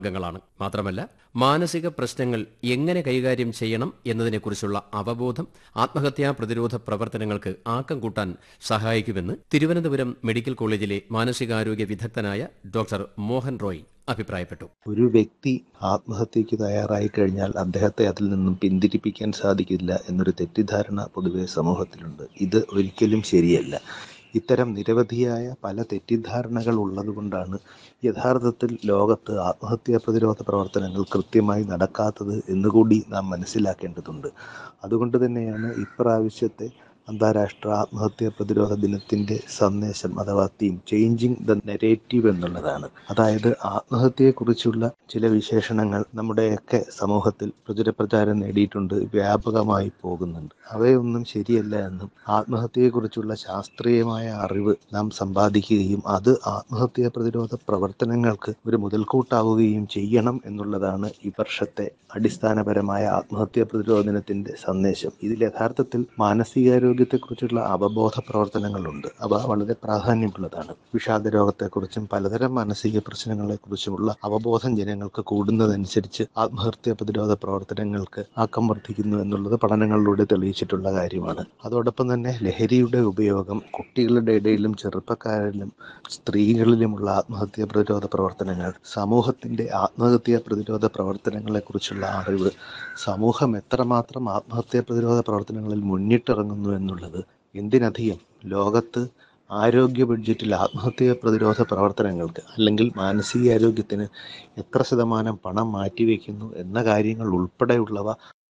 അംഗങ്ങളാണ് മാത്രമല്ല മാനസിക പ്രശ്നങ്ങൾ എങ്ങനെ കൈകാര്യം ചെയ്യണം എന്നതിനെക്കുറിച്ചുള്ള അവബോധം ആത്മഹത്യാ പ്രതിരോധ പ്രവർത്തനങ്ങൾക്ക് ആക്കം കൂട്ടാൻ സഹായിക്കുമെന്ന് തിരുവനന്തപുരം മെഡിക്കൽ കോളേജിലെ മാനസികാരോഗ്യ വിദഗ്ധനായ ഡോക്ടർ മോഹൻ റോയ് അഭിപ്രായപ്പെട്ടു ഒരു വ്യക്തി ആത്മഹത്യക്ക് തയ്യാറായി കഴിഞ്ഞാൽ അദ്ദേഹത്തെ അതിൽ നിന്നും പിന്തിരിപ്പിക്കാൻ സാധിക്കില്ല എന്നൊരു തെറ്റിദ്ധാരണ പൊതുവെ സമൂഹത്തിലുണ്ട് ഇത് ഒരിക്കലും ശരിയല്ല ഇത്തരം നിരവധിയായ പല തെറ്റിദ്ധാരണകൾ ഉള്ളതുകൊണ്ടാണ് യഥാർത്ഥത്തിൽ ലോകത്ത് ആത്മഹത്യാ പ്രതിരോധ പ്രവർത്തനങ്ങൾ കൃത്യമായി നടക്കാത്തത് എന്നുകൂടി നാം മനസ്സിലാക്കേണ്ടതുണ്ട് അതുകൊണ്ട് തന്നെയാണ് ഇപ്രാവശ്യത്തെ അന്താരാഷ്ട്ര ആത്മഹത്യാ പ്രതിരോധ ദിനത്തിന്റെ സന്ദേശം അഥവാ തീം ചേഞ്ചിങ് ദ നെരേറ്റീവ് എന്നുള്ളതാണ് അതായത് ആത്മഹത്യയെക്കുറിച്ചുള്ള ചില വിശേഷണങ്ങൾ നമ്മുടെയൊക്കെ സമൂഹത്തിൽ പ്രചുരപ്രചാരം നേടിയിട്ടുണ്ട് വ്യാപകമായി പോകുന്നുണ്ട് അവയൊന്നും ശരിയല്ല എന്നും ആത്മഹത്യയെക്കുറിച്ചുള്ള ശാസ്ത്രീയമായ അറിവ് നാം സമ്പാദിക്കുകയും അത് ആത്മഹത്യാ പ്രതിരോധ പ്രവർത്തനങ്ങൾക്ക് ഒരു മുതൽക്കൂട്ടാവുകയും ചെയ്യണം എന്നുള്ളതാണ് ഈ വർഷത്തെ അടിസ്ഥാനപരമായ ആത്മഹത്യാ പ്രതിരോധ ദിനത്തിന്റെ സന്ദേശം ഇതിൽ യഥാർത്ഥത്തിൽ മാനസികാരോഗ്യത്തെക്കുറിച്ചുള്ള അവബോധ പ്രവർത്തനങ്ങളുണ്ട് അവ വളരെ പ്രാധാന്യമുള്ളതാണ് വിഷാദ രോഗത്തെക്കുറിച്ചും പലതരം മാനസിക പ്രശ്നങ്ങളെക്കുറിച്ചുമുള്ള അവബോധം ജനങ്ങൾക്ക് കൂടുന്നതനുസരിച്ച് ആത്മഹത്യാ പ്രതിരോധ പ്രവർത്തനങ്ങൾക്ക് ആക്കം വർദ്ധിക്കുന്നു എന്നുള്ളത് പഠനങ്ങളിലൂടെ തെളിയിച്ചിട്ടുള്ള കാര്യമാണ് അതോടൊപ്പം തന്നെ ലഹരിയുടെ ഉപയോഗം കുട്ടികളുടെ ഇടയിലും ചെറുപ്പക്കാരിലും സ്ത്രീകളിലുമുള്ള ആത്മഹത്യാ പ്രതിരോധ പ്രവർത്തനങ്ങൾ സമൂഹത്തിന്റെ ആത്മഹത്യാ പ്രതിരോധ പ്രവർത്തനങ്ങളെക്കുറിച്ചുള്ള അറിവ് സമൂഹം എത്രമാത്രം ആത്മഹത്യാ പ്രതിരോധ പ്രവർത്തനങ്ങളിൽ മുന്നിട്ടിറങ്ങുന്നു എന്നുള്ളത് എന്തിനധികം ലോകത്ത് ആരോഗ്യ ബഡ്ജറ്റിൽ ആത്മഹത്യാ പ്രതിരോധ പ്രവർത്തനങ്ങൾക്ക് അല്ലെങ്കിൽ മാനസികാരോഗ്യത്തിന് എത്ര ശതമാനം പണം മാറ്റിവെക്കുന്നു എന്ന കാര്യങ്ങൾ ഉൾപ്പെടെയുള്ളവ